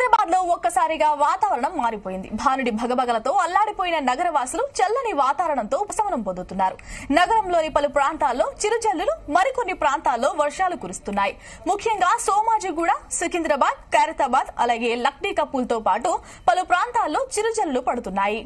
హైదరాబాద్ లో ఒక్కసారిగా వాతావరణం మారిపోయింది భానుడి భగభగలతో అల్లాడిపోయిన నగరవాసులు చల్లని వాతావరణంతో ఉపశమనం పొందుతున్నారు నగరంలోని పలు ప్రాంతాల్లో చిరుజల్లులు మరికొన్ని ప్రాంతాల్లో వర్షాలు కురుస్తున్నాయి ముఖ్యంగా సోమాజిగూడ సికింద్రాబాద్ ఖైరతాబాద్ అలాగే లక్డీ కపూల్తో పాటు పలు ప్రాంతాల్లో చిరుజల్లులు పడుతున్నాయి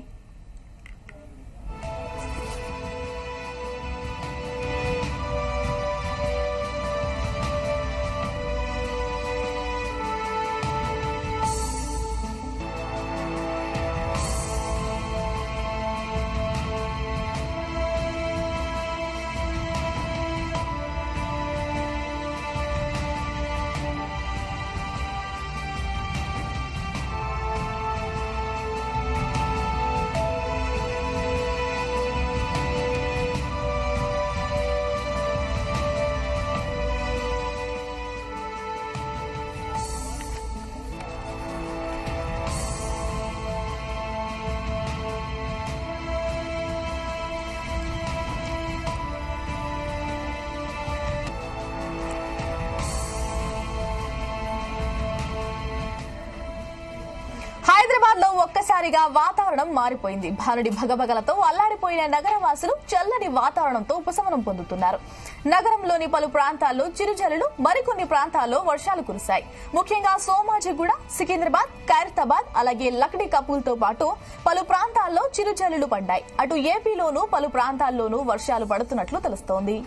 హైదరాబాద్ లో ఒక్కసారిగా వాతావరణం మారిపోయింది భానుడి భగభగలతో అల్లాడిపోయిన నగరవాసులు చల్లని వాతావరణంతో ఉపశమనం పొందుతున్నారు నగరంలోని పలు ప్రాంతాల్లో చిరుజల్లులు మరికొన్ని ప్రాంతాల్లో వర్షాలు కురిశాయి ముఖ్యంగా సోమాజిగూడ సికింద్రాబాద్ ఖైరతాబాద్ అలాగే లక్డీ కపూల్తో పాటు పలు ప్రాంతాల్లో చిరుజల్లులు పడ్డాయి అటు ఏపీలోనూ పలు ప్రాంతాల్లోనూ వర్షాలు పడుతున్నట్లు తెలుస్తోంది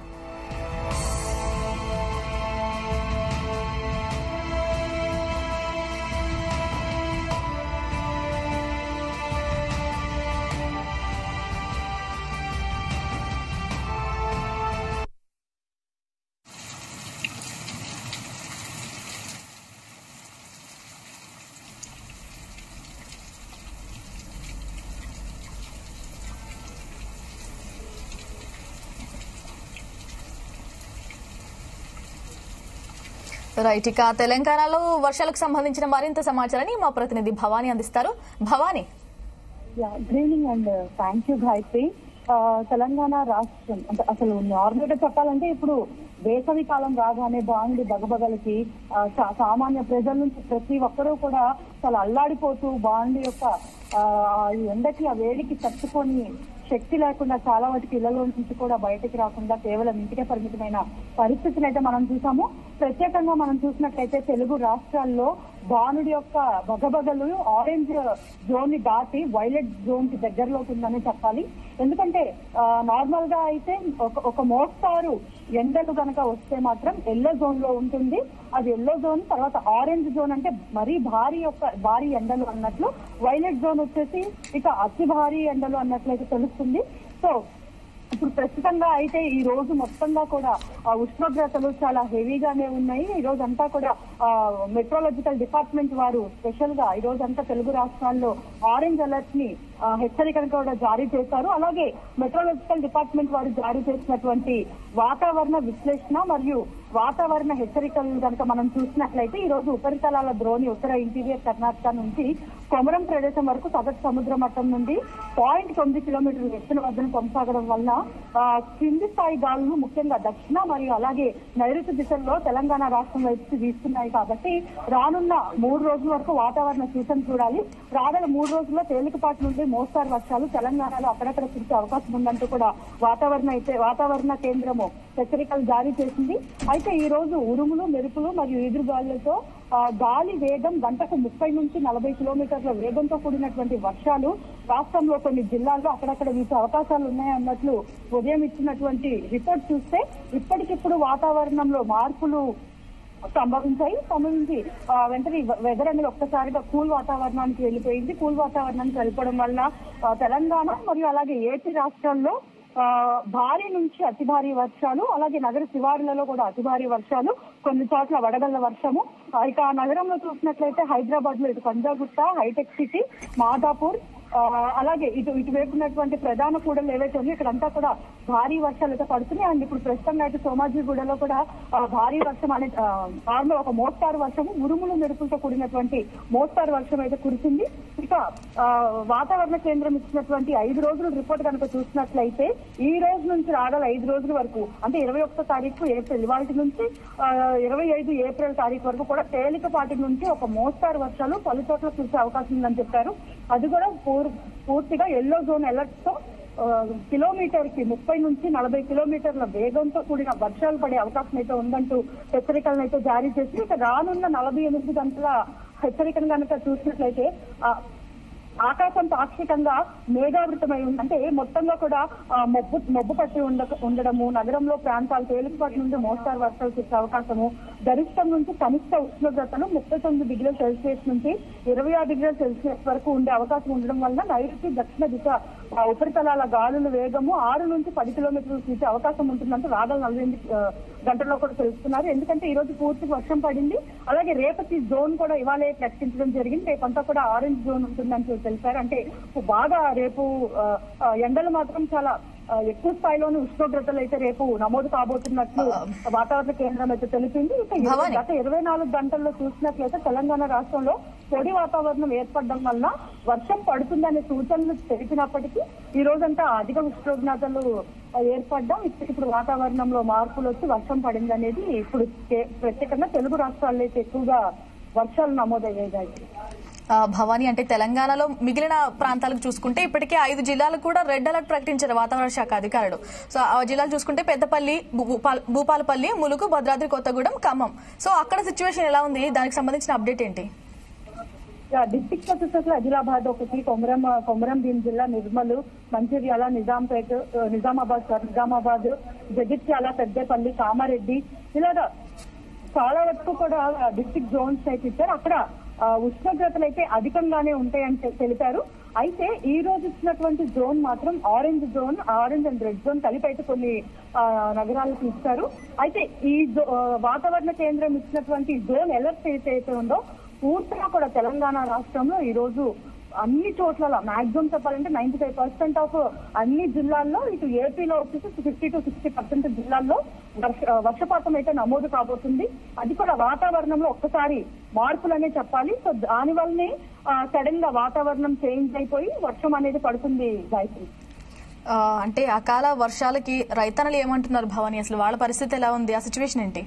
రైట్ ఇక తెలంగాణలో వర్షాలకు సంబంధించిన మరింత సమాచారాన్ని మా ప్రతినిధి భవానీ అందిస్తారు Bhavani good evening and thank you Gayatri ఆ, తెలంగాణ రాష్ట్రం అంటే అసలు నార్మల్ గా చెప్పాలంటే ఇప్పుడు వేసవి కాలం రాగానే బాగుండి బగబగలకి ఆ, సా- సామాన్య ప్రజల నుంచి ప్రతి ఒక్కరూ కూడా చాలా అల్లాడిపోతూ బాగుండి యొక్క ఆ, ఆ ఎండకి ఆ వేడికి తట్టుకొని శక్తి లేకుండా చాలా వాటికి ఇళ్లలో నుంచి కూడా బయటకు రాకుండా కేవలం ఇంటికే పరిమితమైన పరిస్థితులు అయితే మనం చూసాము ప్రత్యేకంగా మనం చూసినట్లయితే తెలుగు రాష్ట్రాల్లో బాణుడి యొక్క బగబగలు ఆరెంజ్ జోన్ ని దాటి వైలెట్ జోన్ కి దగ్గరలోకి ఉందని చెప్పాలి ఎందుకంటే నార్మల్ గా అయితే ఒక ఒక మోస్తారు ఎండలు కనుక వస్తే మాత్రం ఎల్లో జోన్ లో ఉంటుంది అది ఎల్లో జోన్ తర్వాత ఆరెంజ్ జోన్ అంటే మరీ భారీ యొక్క భారీ ఎండలు అన్నట్లు వైలెట్ జోన్ వచ్చేసి ఇక అతి భారీ ఎండలు అన్నట్లయితే తెలుస్తుంది సో ఇప్పుడు ప్రస్తుతంగా అయితే ఈ రోజు మొత్తంగా కూడా ఆ ఉష్ణోగ్రతలు చాలా హెవీగానే ఉన్నాయి ఈ రోజు అంతా కూడా మెట్రాలజికల్ డిపార్ట్మెంట్ వారు స్పెషల్ గా ఈ రోజు అంతా తెలుగు రాష్ట్రాల్లో ఆరెంజ్ అలర్ట్ ని ఆ, హెచ్చరికను కూడా జారీ చేశారు అలాగే మెట్రాలజికల్ డిపార్ట్మెంట్ వారు జారీ చేసినటువంటి వాతావరణ విశ్లేషణ మరియు వాతావరణ హెచ్చరికలు కనుక మనం చూసినట్లయితే ఈ రోజు ఉపరితలాల ద్రోణి ఉత్తర ఇంటీరియర్ కర్ణాటక నుంచి కొమరం ప్రదేశం వరకు సగటు సముద్ర మట్టం నుండి పాయింట్ తొమ్మిది కిలోమీటర్ల ఎత్తున వద్దన కొనసాగడం వల్ల ఆ, కింది స్థాయి గాలులు ముఖ్యంగా దక్షిణ మరియు అలాగే నైరుతి దిశల్లో తెలంగాణ రాష్ట్రం వైపు వీస్తున్నాయి కాబట్టి రానున్న మూడు రోజుల వరకు వాతావరణ సూచన చూడాలి రాగల మూడు రోజుల్లో తేలికపాటి నుండి మోస్తారు వర్షాలు తెలంగాణలో అక్కడక్కడ కురిసే అవకాశం ఉందంటూ కూడా వాతావరణ అయితే వాతావరణ కేంద్రము హెచ్చరికలు జారీ చేసింది అయితే ఈ రోజు ఉరుములు మెరుపులు మరియు ఎదురుగాలులతో ఆ, గాలి వేగం గంటకు ముప్పై నుంచి నలభై కిలోమీటర్ల వేగంతో కూడినటువంటి వర్షాలు రాష్ట్రంలో కొన్ని జిల్లాల్లో అక్కడక్కడ వీసే అవకాశాలు ఉన్నాయన్నట్లు ఉదయం ఇచ్చినటువంటి రిపోర్ట్ చూస్తే ఇప్పటికిప్పుడు వాతావరణంలో మార్పులు సంభవించాయి సంభవించి ఆ, వెంటనే వెదర్ అనేది ఒక్కసారిగా కూల్ వాతావరణానికి వెళ్ళిపోయింది కూల్ వాతావరణానికి వెళ్ళిపోవడం వల్ల ఆ, తెలంగాణ మరియు అలాగే ఏపీ రాష్ట్రాల్లో ఆ, భారీ నుంచి అతి భారీ వర్షాలు అలాగే నగర శివారులలో కూడా అతి భారీ వర్షాలు కొన్ని చోట్ల వడగళ్ల వర్షము ఆ, ఇక ఆ నగరంలో చూసినట్లయితే హైదరాబాద్ లో ఇటు పంజాగుట్ట హైటెక్ సిటీ మాదాపూర్ ఆ, అలాగే ఇటు ఇటువైపు ఉన్నటువంటి ప్రధాన కూడలు ఏవైతే ఉన్నాయో ఇక్కడంతా కూడా భారీ వర్షాలు అయితే పడుతున్నాయి అండ్ ఇప్పుడు ప్రస్తుతం అయితే సోమాజిగూడలో కూడా ఆ, భారీ వర్షం అనే నార్మల్ ఒక మోస్తారు వర్షము ఉరుములు మెరుపులతో కూడినటువంటి మోస్తారు వర్షం అయితే కురిసింది ఇక ఆ, వాతావరణ కేంద్రం ఇచ్చినటువంటి ఐదు రోజుల రిపోర్ట్ కనుక చూసినట్లయితే ఈ రోజు నుంచి రాగల ఐదు రోజుల వరకు అంటే ఇరవై ఒకటో తారీఖు ఏప్రిల్ ఇవాళ నుంచి ఇరవై ఐదు ఏప్రిల్ తారీఖు వరకు కూడా తేలికపాటి నుంచి ఒక మోస్తారు వర్షాలు పలు చోట్ల కురిసే అవకాశం ఉందని చెప్పారు అది కూడా పూర్- పూర్తిగా ఎల్లో జోన్ అలర్ట్ తో ఆ, కిలోమీటర్ కి ముప్పై నుంచి నలభై కిలోమీటర్ల వేగంతో కూడిన వర్షాలు పడే అవకాశం అయితే ఉందంటూ హెచ్చరికలను అయితే జారీ చేసి ఇక రానున్న నలభై ఎనిమిది గంటల హెచ్చరికను కనుక చూసినట్లయితే ఆ, ఆకాశం పాక్షికంగా మేఘావృతమై ఉంది అంటే మొత్తంగా కూడా ఆ, మబ్బు మబ్బు పట్టి ఉండ ఉండడము నగరంలో ప్రాంతాలు తేలికపాటి నుండి మోస్తారు వర్షాలు కురిసే అవకాశము గరిష్టం నుంచి కనిష్ట ఉష్ణోగ్రతలు ముప్పై తొమ్మిది డిగ్రీల సెల్సియస్ నుంచి ఇరవై ఆరు డిగ్రీల సెల్సియస్ వరకు ఉండే అవకాశం ఉండడం వల్ల నైరుతి దక్షిణ దిశ ఆ, ఉపరితలాల గాలుల వేగము ఆరు నుంచి పది కిలోమీటర్లు తీసే అవకాశం ఉంటుందంటే రాగల నలభై ఎనిమిది ఆ, గంటల్లో కూడా తెలుస్తున్నారు ఎందుకంటే ఈ రోజు పూర్తి వర్షం పడింది అలాగే రేపటి జోన్ కూడా ఇవాళే ప్రకటించడం జరిగింది రేపంతా కూడా ఆరెంజ్ జోన్ ఉంటుందని చెప్పి తెలిపారు అంటే బాగా రేపు ఆ, ఆ, ఎండలు మాత్రం చాలా ఆ, ఎక్కువ స్థాయిలోని ఉష్ణోగ్రతలు అయితే రేపు నమోదు కాబోతున్నట్లు వాతావరణ కేంద్రం అయితే తెలిపింది ఇక ఇరవై- భవాని. గత ఇరవై నాలుగు గంటల్లో చూసినట్లయితే తెలంగాణ రాష్ట్రంలో పొడి వాతావరణం ఏర్పడడం వల్ల వర్షం పడుతుందనే సూచనలు తెలిపినప్పటికీ ఈ రోజంతా అధిక ఉష్ణోగ్రతలు ఆ, ఏర్పడడం ఇప్పుడు ఇప్పుడు వాతావరణంలో మార్పులు వచ్చి వర్షం పడింది అనేది ఇప్పుడు కే- ప్రత్యేకంగా తెలుగు రాష్ట్రాల్లో అయితే ఎక్కువగా వర్షాలు నమోదయ్యాయి ఆ, భవానీ అంటే తెలంగాణలో మిగిలిన ప్రాంతాలకు చూసుకుంటే ఇప్పటికే ఐదు జిల్లాలకు కూడా రెడ్ అలర్ట్ ప్రకటించారు వాతావరణ శాఖ అధికారులు సో ఆ జిల్లాలు చూసుకుంటే పెద్దపల్లి భూపాల్- భూపాలపల్లి ములుగు భద్రాద్రి కొత్తగూడెం ఖమ్మం సో అక్కడ సిచ్యువేషన్ ఎలా ఉంది దానికి సంబంధించిన అప్డేట్ ఏంటి డిస్టిక్ వచ్చేసరికి ఆదిలాబాద్ ఒకటి కొమరం కొమరం భీం జిల్లా నిర్మల్ మంచిర్యాల నిజాంపేట ఆ, నిజామాబాద్ సార్ నిజామాబాద్ జగిత్యాల పెద్దపల్లి కామారెడ్డి ఇలాగా చాలా వరకు కూడా డిస్టిక్ జోన్స్ అయితే ఇచ్చారు అక్కడ ఆ, ఉష్ణోగ్రతలు అయితే అధికంగానే ఉంటాయని తె- తెలిపారు అయితే ఈ రోజు ఇచ్చినటువంటి జోన్ మాత్రం orange zone orange and red zone కలిపి అయితే కొన్ని ఆ, నగరాలకు ఇచ్చారు అయితే ఈ జో- ఆ, వాతావరణ కేంద్రం ఇచ్చినటువంటి జోన్ అలర్ట్ ఏదైతే ఉందో పూర్తిగా కూడా తెలంగాణ రాష్ట్రంలో ఈ రోజు అన్ని చోట్ల మాక్సిమం చెప్పాలంటే నైన్టీ ఫైవ్ పర్సెంట్ ఆఫ్ అన్ని జిల్లాల్లో ఇటు ఏపీలో వచ్చేసి ఫిఫ్టీ టు సిక్స్టీ పర్సెంట్ జిల్లాల్లో వర్ష వర్షపాతం అయితే నమోదు కాబోతుంది అది కూడా వాతావరణంలో ఒక్కసారి మార్పులనే చెప్పాలి సో దాని వల్లనే సడన్ గా వాతావరణం చేంజ్ అయిపోయి వర్షం అనేది పడుతుంది గాయత్రి ఆ, అంటే అకాల వర్షాలకి రైతన్నలు ఏమంటున్నారు భవానీ అసలు వాళ్ళ పరిస్థితి ఎలా ఉంది ఆ సిచ్యువేషన్ ఏంటి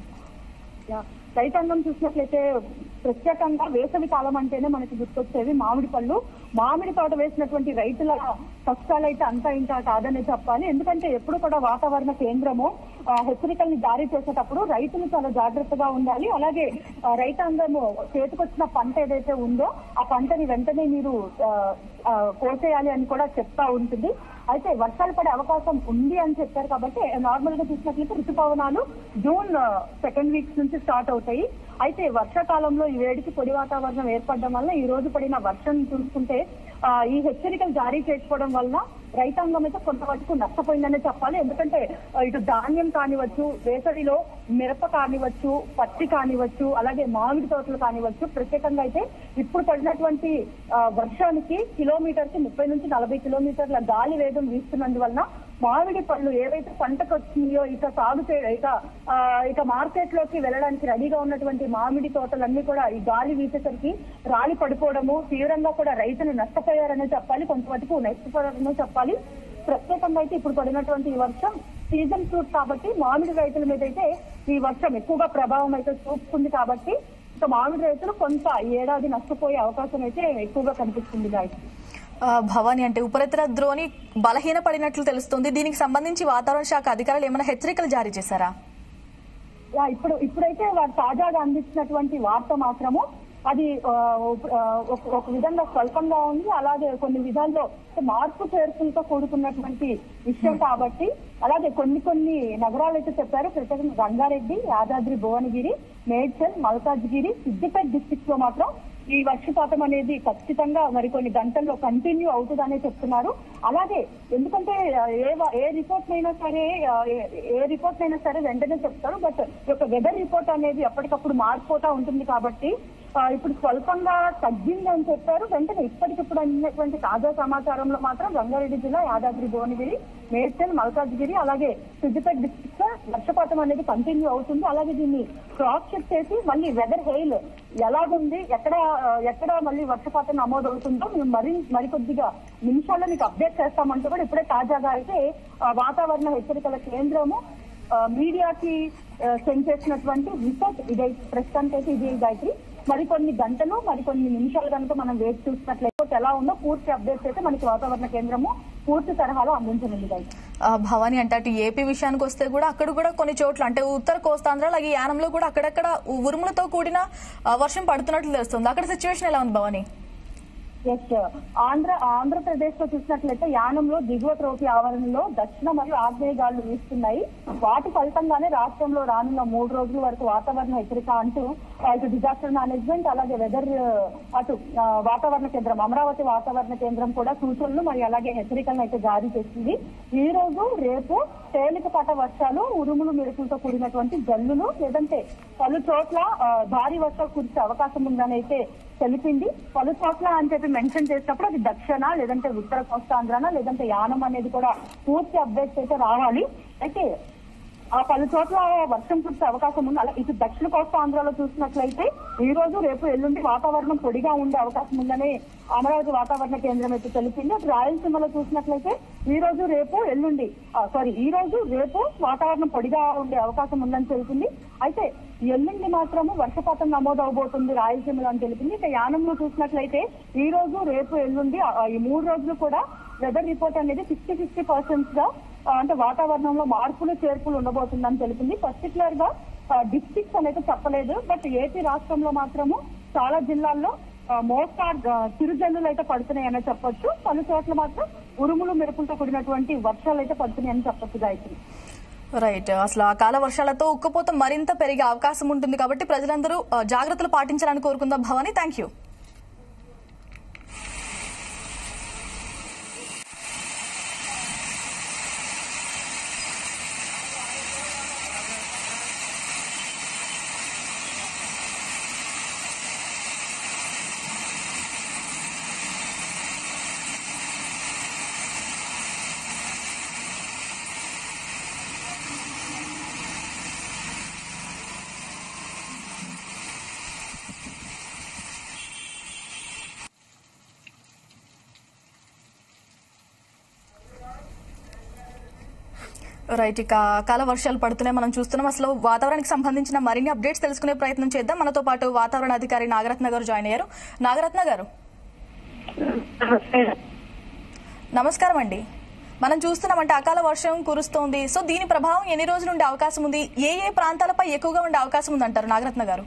యా. రైతాంగం చూసినట్లయితే ప్రత్యేకంగా వేసవి కాలం అంటేనే మనకి గుర్తొచ్చేవి మామిడి పళ్ళు మామిడి తోట వేసినటువంటి రైతుల కష్టాలైతే అంతా ఇంకా కాదనే చెప్పాలి ఎందుకంటే ఎప్పుడు కూడా వాతావరణ కేంద్రము ఆ, హెచ్చరికల్ని జారీ చేసేటప్పుడు రైతులు చాలా జాగ్రత్తగా ఉండాలి అలాగే ఆ, రైతాంగము చేతికొచ్చిన పంట ఏదైతే ఉందో ఆ పంటని వెంటనే మీరు ఆ, ఆ, కోసేయాలి అని కూడా చెప్తా ఉంటుంది అయితే వర్షాలు పడే అవకాశం ఉంది అని చెప్పారు కాబట్టి నార్మల్ గా చూసినట్లయితే ఋతుపవనాలు జూన్ సెకండ్ వీక్స్ నుంచి స్టార్ట్ అవుతాయి అయితే వర్షాకాలంలో ఈ వేడికి పొడి వాతావరణం ఏర్పడడం వల్ల ఈ రోజు పడిన వర్షం చూసుకుంటే ఆ, ఈ హెచ్చరికలు జారీ చేసుకోవడం వల్ల రైతాంగం అయితే కొంతవరకు నష్టపోయిందనే చెప్పాలి ఎందుకంటే ఆ, ఇటు ధాన్యం కానివచ్చు వేసవిలో మిరప కానివచ్చు పత్తి కానివచ్చు అలాగే మామిడి తోటలు కానివచ్చు ప్రత్యేకంగా అయితే ఇప్పుడు పడినటువంటి ఆ, వర్షానికి కిలోమీటర్ కి ముప్పై నుంచి నలభై కిలోమీటర్ల గాలి వేగం వీస్తున్నందువలన మామిడి పళ్ళు ఏవైతే పంటకు వచ్చినాయో ఇక సాగు చే ఇక ఆ, ఇక మార్కెట్ లోకి వెళ్ళడానికి రెడీగా ఉన్నటువంటి మామిడి తోటలన్నీ కూడా ఈ గాలి వీసేసరికి రాలి పడిపోవడము తీవ్రంగా కూడా రైతులు నష్టపోయారనే చెప్పాలి కొంతవరకు నష్టపోయారనే చెప్పాలి ప్రత్యేకంగా అయితే ఇప్పుడు పడినటువంటి ఈ వర్షం సీజన్ ఫ్రూట్ కాబట్టి మామిడి రైతుల మీద అయితే ఈ వర్షం ఎక్కువగా ప్రభావం అయితే చూపుతుంది కాబట్టి ఇక మామిడి రైతులు కొంత ఈ ఏడాది నష్టపోయే అవకాశం అయితే ఎక్కువగా కనిపిస్తుంది గాయత్రి ఆ, భవానీ అంటే ఉపరితల ద్రోణి బలహీన పడినట్లు తెలుస్తుంది దీనికి సంబంధించి వాతావరణ శాఖ అధికారులు ఏమైనా హెచ్చరికలు జారీ చేశారా యా, ఇప్పుడు ఇప్పుడైతే వారు తాజాగా అందించినటువంటి వార్త మాత్రము అది ఆ, ఒక- ఆ, ఒక- ఒక విధంగా స్వల్పంగా ఉంది అలాగే కొన్ని విధాల్లో మార్పు చేర్పులతో కూడుకున్నటువంటి విషయం కాబట్టి అలాగే కొన్ని కొన్ని నగరాలు అయితే చెప్పారు ప్రత్యేకంగా రంగారెడ్డి యాదాద్రి భువనగిరి మేడ్చల్ మల్కాజ్గిరి సిద్దిపేట డిస్ట్రిక్ట్ లో మాత్రం ఈ వర్షపాతం అనేది ఖచ్చితంగా మరికొన్ని గంటల్లో కంటిన్యూ అవుతుందనే చెప్తున్నారు అలాగే ఎందుకంటే ఆ, ఏ వ- ఏ రిపోర్ట్ అయినా సరే ఆ, ఏ- ఏ రిపోర్ట్ అయినా సరే వెంటనే చెప్తారు బట్ ఈ యొక్క వెదర్ రిపోర్ట్ అనేది ఎప్పటికప్పుడు మారిపోతా ఉంటుంది కాబట్టి ఆ, ఇప్పుడు స్వల్పంగా తగ్గింది అని చెప్పారు వెంటనే ఇప్పటికిప్పుడు అందినటువంటి తాజా సమాచారంలో మాత్రం రంగారెడ్డి జిల్లా యాదాద్రి భువనగిరి మేడ్చల్ మల్కాజ్గిరి అలాగే సిద్దిపేట డిస్ట్రిక్ట్ వర్షపాతం అనేది కంటిన్యూ అవుతుంది అలాగే దీన్ని క్రాస్ చెక్ చేసి మళ్ళీ వెదర్ హెయిల్ ఎలాగుంది ఎక్కడ ఆ, ఎక్కడ మళ్ళీ వర్షపాతం నమోదు అవుతుందో మేము మరి మరికొద్దిగా నిమిషాల్లో మీకు అప్డేట్ చేస్తామంటూ కూడా ఇప్పుడే తాజాగా అయితే ఆ, వాతావరణ హెచ్చరికల కేంద్రము ఆ, మీడియాకి ఆ, సెండ్ చేసినటువంటి రిపోర్ట్ ఇదే ప్రస్తుతానికి అయితే ఇది గాయత్రి మరికొన్ని గంటలు మరికొన్ని నిమిషాలు కనుక మనం వేచి చూసినట్లయితే ఎలా ఉందో పూర్తి అప్డేట్స్ అయితే మనకి వాతావరణ కేంద్రము పూర్తి తరహాలో అందించనుంది గాయత్రి ఆ, భవానీ అంటే అటు ఏపీ విషయానికి వస్తే కూడా అక్కడ కూడా కొన్ని చోట్ల అంటే ఉత్తర కోస్తాంధ్ర అలాగే యానంలో కూడా అక్కడక్కడ ఉరుములతో కూడిన ఆ, వర్షం పడుతున్నట్లు తెలుస్తుంది అక్కడ సిచ్యువేషన్ ఎలా ఉంది భవానీ ఎస్ ఆంధ్ర ఆంధ్రప్రదేశ్ లో చూసినట్లయితే యానంలో దిగువ త్రోపి ఆవరణలో దక్షిణ మరియు ఆగ్నేయ గాలులు వీస్తున్నాయి వాటి ఫలితంగానే రాష్ట్రంలో రానున్న మూడు రోజుల వరకు వాతావరణ హెచ్చరిక అంటూ ఆ, ఇటు డిజాస్టర్ మేనేజ్మెంట్ అలాగే వెదర్ అటు ఆ, వాతావరణ కేంద్రం అమరావతి వాతావరణ కేంద్రం కూడా సూచనలు మరియు అలాగే హెచ్చరికలను అయితే జారీ చేసింది ఈ రోజు రేపు తేలికపాట వర్షాలు ఉరుములు మెరుపులతో కూడినటువంటి జల్లులు లేదంటే పలు చోట్ల ఆ, భారీ వర్షాలు కురిసే అవకాశం ఉందని అయితే తెలిపింది పలు చోట్ల అని చెప్పి మెన్షన్ చేసినప్పుడు అది దక్షిణ లేదంటే ఉత్తర కోస్తాంధ్రన లేదంటే యానం అనేది కూడా పూర్తి అప్డేట్స్ అయితే రావాలి అయితే ఆ పలు చోట్ల వర్షం కురిసే అవకాశం ఉంది అలా ఇటు దక్షిణ కోస్తాంధ్రలో చూసినట్లయితే ఈ రోజు రేపు ఎల్లుండి వాతావరణం పొడిగా ఉండే అవకాశం ఉందని అమరావతి వాతావరణ కేంద్రం అయితే తెలిపింది అటు రాయలసీమలో చూసినట్లయితే ఈ రోజు రేపు ఎల్లుండి సారీ ఈ రోజు రేపు వాతావరణం పొడిగా ఉండే అవకాశం ఉందని తెలిపింది అయితే ఎల్లుండి మాత్రము వర్షపాతం నమోదు అవబోతుంది రాయలసీమలో అని తెలిపింది ఇక యానంలో చూసినట్లయితే ఈ రోజు రేపు ఎల్లుండి ఆ, ఈ మూడు రోజులు కూడా వెదర్ రిపోర్ట్ అనేది ఫిఫ్టీ ఫిఫ్టీ పర్సెంట్ గా ఆ, అంటే వాతావరణంలో మార్పులు చేర్పులు ఉండబోతుందని తెలిపింది పర్టికులర్ గా డిస్ట్రిక్ట్స్ అనేది చెప్పలేదు బట్ ఏపీ రాష్ట్రంలో మాత్రము చాలా జిల్లాల్లో మోస్తార్ చిరుజల్లులు అయితే పడుతున్నాయని చెప్పొచ్చు పలు చోట్ల మాత్రం ఉరుములు మెరుపులతో కూడినటువంటి వర్షాలు అయితే పడుతున్నాయని చెప్పొచ్చు గాయత్రి రైట్ అసలు ఆ కాల వర్షాలతో ఉక్కపోత మరింత పెరిగే అవకాశం ఉంటుంది కాబట్టి ప్రజలందరూ ఆ, జాగ్రత్తలు పాటించాలని కోరుకుందాం భవానీ థ్యాంక్ యూ రైట్ ఇక అకాల వర్షాలు పడుతున్నాయి మనం చూస్తున్నాం అసలు వాతావరణానికి సంబంధించిన మరిన్ని అప్డేట్స్ తెలుసుకునే ప్రయత్నం చేద్దాం మనతో పాటు వాతావరణ అధికారి నాగరత్న గారు జాయిన్ అయ్యారు నాగరత్న గారు నమస్కారం అండి మనం చూస్తున్నామంటే అకాల వర్షం కురుస్తోంది సో దీని ప్రభావం ఎన్ని రోజులు ఉండే అవకాశం ఉంది ఏ ఏ ప్రాంతాలపై ఎక్కువగా ఉండే అవకాశం ఉంది అంటారు నాగరత్న గారు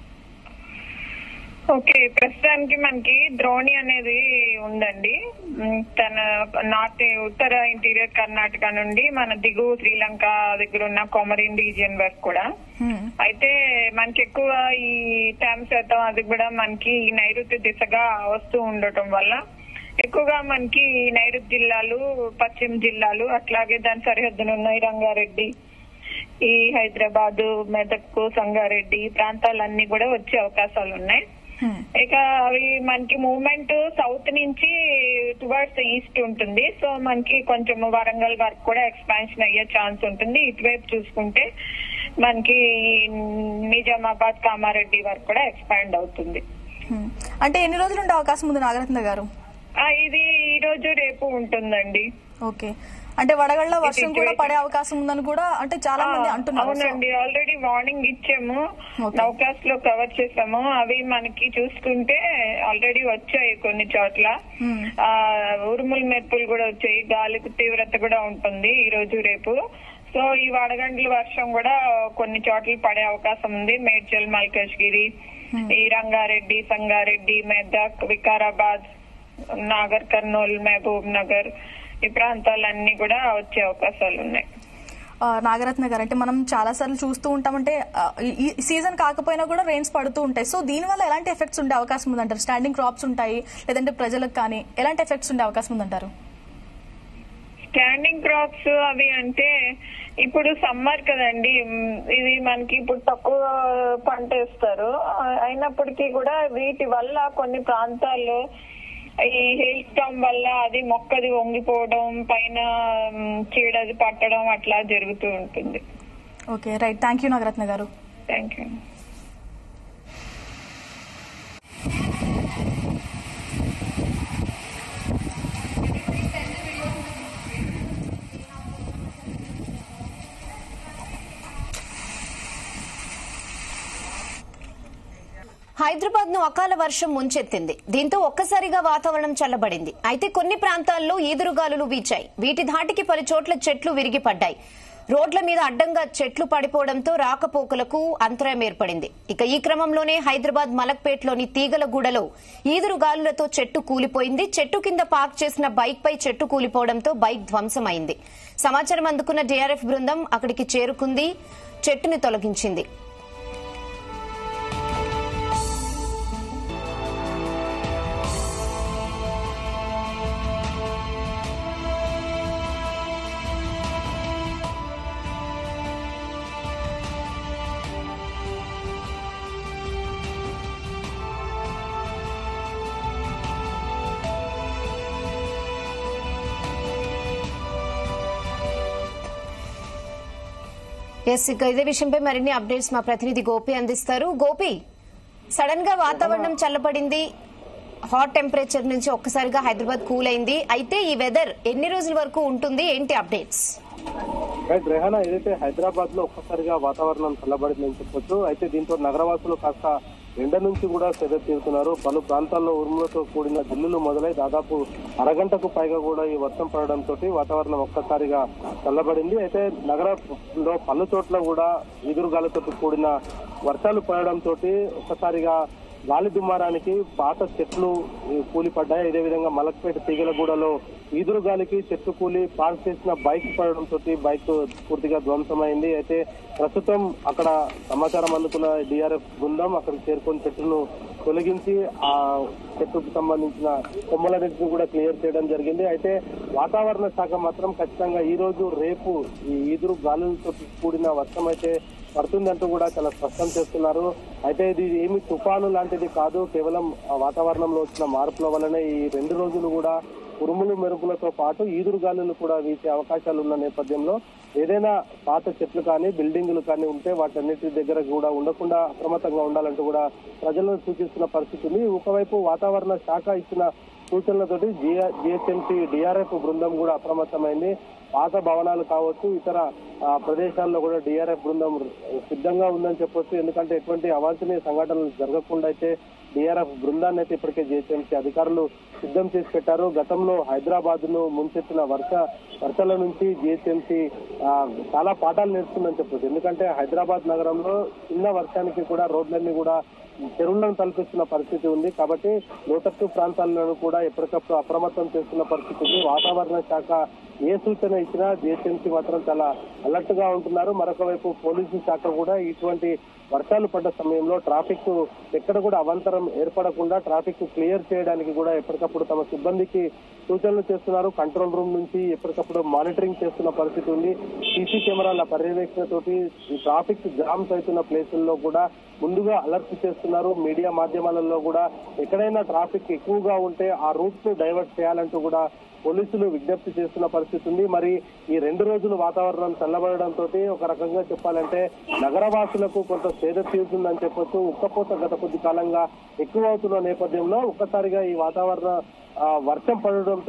ఓకే ప్రస్తుతానికి మనకి ద్రోణి అనేది ఉందండి ఉమ్, తన నార్త్ ఉత్తర ఇంటీరియర్ కర్ణాటక నుండి మన దిగువ శ్రీలంక దగ్గర ఉన్న కొమరిన్ రీజియన్ వరకు కూడా హ్మ్. అయితే మనకి ఎక్కువ ఈ తేమ శాతం అది కూడా మనకి ఈ నైరుతి దిశగా వస్తూ ఉండటం వల్ల ఎక్కువగా మనకి ఈ నైరుతి జిల్లాలు పశ్చిమ జిల్లాలు అట్లాగే దాని సరిహద్దున ఉన్నాయి రంగారెడ్డి ఈ హైదరాబాదు మెదక్ సంగారెడ్డి ఈ ప్రాంతాలన్నీ కూడా వచ్చే అవకాశాలు ఉన్నాయి హ్మ్. ఇక అవి మనకి మూవ్మెంట్ సౌత్ నుంచి టువర్డ్స్ ఈస్ట్ ఉంటుంది సో మనకి కొంచెం వరంగల్ వరకు కూడా ఎక్స్పాన్షన్ అయ్యే ఛాన్స్ ఉంటుంది ఇటువైపు చూసుకుంటే మనకి నిజామాబాద్ కామారెడ్డి వరకు కూడా ఎక్స్పాండ్ అవుతుంది హ్మ్. అంటే ఎన్ని రోజులు ఉండే అవకాశం ఉంది నాగరత్న గారు ఆ, ఇది ఈ రోజు రేపు ఉంటుందండి ఓకే అంటే వడగళ్ళ వర్షం కూడా పడే అవకాశం ఉందని కూడా అంటే చాలా మంది ఆ, అంటున్నారు సో- అవునండి ఆల్రెడీ వార్నింగ్ ఇచ్చాము Okay. నౌకాస్ లో కవర్ చేసాము అవి మనకి చూసుకుంటే ఆల్రెడీ వచ్చాయి కొన్ని చోట్ల Hmm. ఆ ఉరుములు మెరుపులు కూడా వచ్చాయి గాలికి తీవ్రత కూడా ఉంటుంది ఈ రోజు రేపు సో ఈ వడగండ్ల వర్షం కూడా కొన్ని చోట్ల పడే అవకాశం ఉంది మేడ్చల్ మల్కాజ్గిరి ఈ రంగారెడ్డి సంగారెడ్డి మెదక్ వికారాబాద్ నాగర్ కర్నూల్ మహబూబ్ నగర్ ఈ ప్రాంతాలన్నీ కూడా వచ్చే అవకాశాలు ఉన్నాయి ఆ, నాగరత్న గారు అంటే మనం చాలా సార్లు చూస్తూ ఉంటామంటే ఆ, ఈ- ఈ సీజన్ కాకపోయినా కూడా రెయిన్స్ పడుతూ ఉంటాయి సో దీని వల్ల ఎలాంటి ఎఫెక్ట్స్ ఉండే అవకాశం ఉందంటారు స్టాండింగ్ క్రాప్స్ ఉంటాయి లేదంటే ప్రజలకు కానీ ఎలాంటి ఎఫెక్ట్స్ ఉండే అవకాశం ఉందంటారు స్టాండింగ్ క్రాప్స్ అవి అంటే ఇప్పుడు సమ్మర్ కదండి మ్, ఇది మనకి ఇప్పుడు తక్కువ పంట వేస్తారు ఆ, అయినప్పటికీ కూడా వీటి వల్ల కొన్ని ప్రాంతాల్లో ఈ హెయిల్ స్టామ్ వల్ల అది మొక్కది వంగిపోవడం పైన మ్, చీడది పట్టడం అట్లా జరుగుతూ ఉంటుంది okay right thank you Nagaratna గారు థ్యాంక్ యూ హైదరాబాద్ ను అకాల వర్షం ముంచెత్తింది దీంతో ఒక్కసారిగా వాతావరణం చల్లబడింది అయితే కొన్ని ప్రాంతాల్లో ఈదురుగాలులు వీచాయి వీటి ధాటికి పలు చోట్ల చెట్లు విరిగిపడ్డాయి రోడ్ల మీద అడ్డంగా చెట్లు పడిపోవడంతో రాకపోకలకు అంతరాయం ఏర్పడింది ఇక ఈ క్రమంలోనే హైదరాబాద్ మలక్పేట్లోని తీగలగూడలో ఈదురుగాలులతో చెట్టు కూలిపోయింది చెట్టు కింద పార్క్ చేసిన బైక్ పై చెట్టు కూలిపోవడంతో బైక్ ధ్వంసమైంది సమాచారం అందుకున్న జేఆర్ఎఫ్ బృందం అక్కడికి చేరుకుంది చెట్టుని తొలగించింది ఎస్ ఇక ఇదే విషయంపై మరిన్ని అప్డేట్స్ మా ప్రతినిధి గోపి అందిస్తారు గోపి సడన్ గా వాతావరణం చల్లబడింది హాట్ టెంపరేచర్ నుంచి ఒక్కసారిగా హైదరాబాద్ కూల్ అయింది అయితే ఈ వెదర్ ఎన్ని రోజుల వరకు ఉంటుంది ఏంటి అప్డేట్స్ రైట్ రెహానా ఏదైతే హైదరాబాద్ లో ఒక్కసారిగా వాతావరణం చల్లబడిందని చెప్పొచ్చు అయితే దీంతో నగరవాసులు కాస్త ఎండ నుంచి కూడా సెద తీరుతున్నారు పలు ప్రాంతాల్లో ఉరుములతో కూడిన జల్లులు మొదలై దాదాపు అరగంటకు పైగా కూడా ఈ వర్షం పడడంతో వాతావరణం ఒక్కసారిగా చల్లబడింది అయితే నగరంలో పలు చోట్ల కూడా ఈదురుగాలతో కూడిన వర్షాలు పడడంతో ఒక్కసారిగా గాలి దుమారానికి పాత చెట్లు ఈ, కూలిపడ్డాయి ఇదే విధంగా మలక్పేట తీగలగూడలో ఈదురు గాలికి చెట్టు కూలి పార్క్ చేసిన బైక్ పడడంతో బైక్ పూర్తిగా ధ్వంసమైంది అయితే ప్రస్తుతం అక్కడ సమాచారం అందుకున్న డిఆర్ఎఫ్ బృందం అక్కడికి చేరుకొని చెట్టును తొలగించి ఆ చెట్టుకు సంబంధించిన కొమ్మలన్నింటినీ కూడా క్లియర్ చేయడం జరిగింది అయితే వాతావరణ శాఖ మాత్రం ఖచ్చితంగా ఈ రోజు రేపు ఈ ఈదురు గాలులతో కూడిన వర్షం అయితే పడుతుందంటూ కూడా చాలా స్పష్టం చేస్తున్నారు అయితే ఇది ఏమి తుఫాను లాంటిది కాదు కేవలం ఆ వాతావరణంలో వచ్చిన మార్పుల వల్లనే ఈ రెండు రోజులు కూడా ఉరుములు మెరుపులతో పాటు ఈదురు గాలులు కూడా వీసే అవకాశాలు ఉన్న నేపథ్యంలో ఏదైనా పాత చెట్లు కానీ బిల్డింగులు కానీ ఉంటే వాటన్నిటి దగ్గర కూడా ఉండకుండా అప్రమత్తంగా ఉండాలంటూ కూడా ప్రజలను సూచిస్తున్న పరిస్థితి ఉంది ఒకవైపు వాతావరణ శాఖ ఇచ్చిన సూచనలతోటి జిహెచ్ఎంసీ డిఆర్ఎఫ్ బృందం కూడా అప్రమత్తమైంది పాత భవనాలు కావచ్చు ఇతర ఆ, ప్రదేశాల్లో కూడా డిఆర్ఎఫ్ బృందం సిద్ధంగా ఉందని చెప్పొచ్చు ఎందుకంటే ఎటువంటి అవాంఛనీయ సంఘటనలు జరగకుండా అయితే డిఆర్ఎఫ్ బృందాన్ని అయితే ఇప్పటికే జిహెచ్ఎంసీ అధికారులు సిద్ధం చేసి పెట్టారు గతంలో హైదరాబాద్ ను ముంచెత్తిన వర్ష వర్షాల నుంచి జిహెచ్ఎంసీ చాలా పాఠాలు నేర్చుకుందని చెప్పొచ్చు ఎందుకంటే హైదరాబాద్ నగరంలో చిన్న వర్షానికి కూడా రోడ్లన్నీ కూడా చెరువులను తలపిస్తున్న పరిస్థితి ఉంది కాబట్టి లోతట్టు ప్రాంతాలను కూడా ఎప్పటికప్పుడు అప్రమత్తం చేస్తున్న పరిస్థితి ఉంది వాతావరణ శాఖ ఏ సూచన ఇచ్చినా జిహెచ్ఎంసీ మాత్రం చాలా అలర్ట్ గా ఉంటున్నారు మరొక వైపు పోలీసు శాఖ కూడా ఇటువంటి వర్షాలు పడ్డ సమయంలో ట్రాఫిక్ ఎక్కడ కూడా అవంతరం ఏర్పడకుండా ట్రాఫిక్ క్లియర్ చేయడానికి కూడా ఎప్పటికప్పుడు తమ సిబ్బందికి సూచనలు చేస్తున్నారు కంట్రోల్ రూమ్ నుంచి ఎప్పటికప్పుడు మానిటరింగ్ చేస్తున్న పరిస్థితి ఉంది సీసీ కెమెరాల పర్యవేక్షణతోటి ఈ ట్రాఫిక్ జామ్స్ అవుతున్న ప్లేసుల్లో కూడా ముందుగా అలర్ట్ చేస్తున్నారు మీడియా మాధ్యమాలలో కూడా ఎక్కడైనా ట్రాఫిక్ ఎక్కువగా ఉంటే ఆ రూట్ ను డైవర్ట్ చేయాలంటూ కూడా పోలీసులు విజ్ఞప్తి చేస్తున్న పరిస్థితి ఉంది మరి ఈ రెండు రోజులు వాతావరణం చల్లబడడంతో ఒక రకంగా చెప్పాలంటే నగరవాసులకు కొంత సేద తీరుతుందని చెప్పొచ్చు ఉక్కపోత గత కొద్ది కాలంగా ఎక్కువ అవుతున్న నేపథ్యంలో ఒక్కసారిగా ఈ వాతావరణ ఆ, వర్షం పడడంతో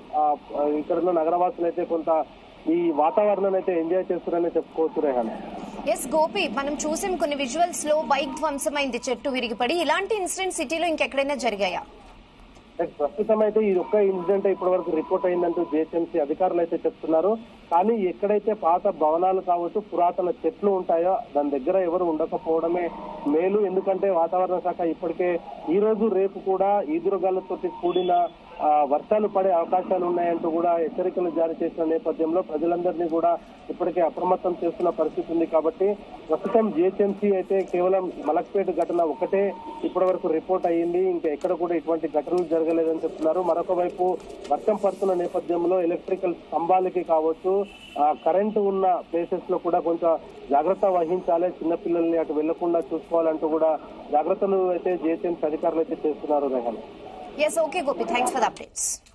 ఇక్కడ ఉన్న నగరవాసులు అయితే కొంత ఈ వాతావరణాన్ని అయితే ఎంజాయ్ చేస్తున్నారని చెప్పుకోవచ్చు రేహాన్ ఎస్ గోపి మనం చూసాం కొన్ని విజువల్స్ లో బైక్ ధ్వంసమైంది చెట్టు విరిగిపడి ఇలాంటి ఇన్సిడెంట్ సిటీలో ఇంకెక్కడైనా జరిగాయా అయితే ప్రస్తుతం అయితే ఇది ఒక్క ఇన్సిడెంట్ ఇప్పటి వరకు రిపోర్ట్ అయిందంటూ జిహెచ్ఎంసీ అధికారులు అయితే చెప్తున్నారు కానీ ఎక్కడైతే పాత భవనాలు కావచ్చు పురాతన చెట్లు ఉంటాయో దాని దగ్గర ఎవరు ఉండకపోవడమే మేలు ఎందుకంటే వాతావరణ శాఖ ఇప్పటికే ఈ రోజు రేపు కూడా ఈదురుగాలతో కూడిన ఆ, వర్షాలు పడే అవకాశాలు ఉన్నాయంటూ కూడా హెచ్చరికలు జారీ చేసిన నేపథ్యంలో ప్రజలందరినీ కూడా ఇప్పటికే అప్రమత్తం చేస్తున్న పరిస్థితి ఉంది కాబట్టి ప్రస్తుతం జిహెచ్ఎంసీ అయితే కేవలం మలక్పేట ఘటన ఒకటే ఇప్పటి వరకు రిపోర్ట్ అయ్యింది ఇంకా ఎక్కడ కూడా ఇటువంటి ఘటనలు జరగలేదని చెప్తున్నారు మరొక వైపు వర్షం పడుతున్న నేపథ్యంలో ఎలక్ట్రికల్ స్తంభాలకి కావచ్చు ఆ, కరెంటు ఉన్న ప్లేసెస్ లో కూడా కొంచెం జాగ్రత్త వహించాలి చిన్నపిల్లల్ని అటు వెళ్లకుండా చూసుకోవాలంటూ కూడా జాగ్రత్తలు అయితే జిహెచ్ఎంసీ అధికారులు అయితే చేస్తున్నారు Rehan yes okay Gopi thanks for the updates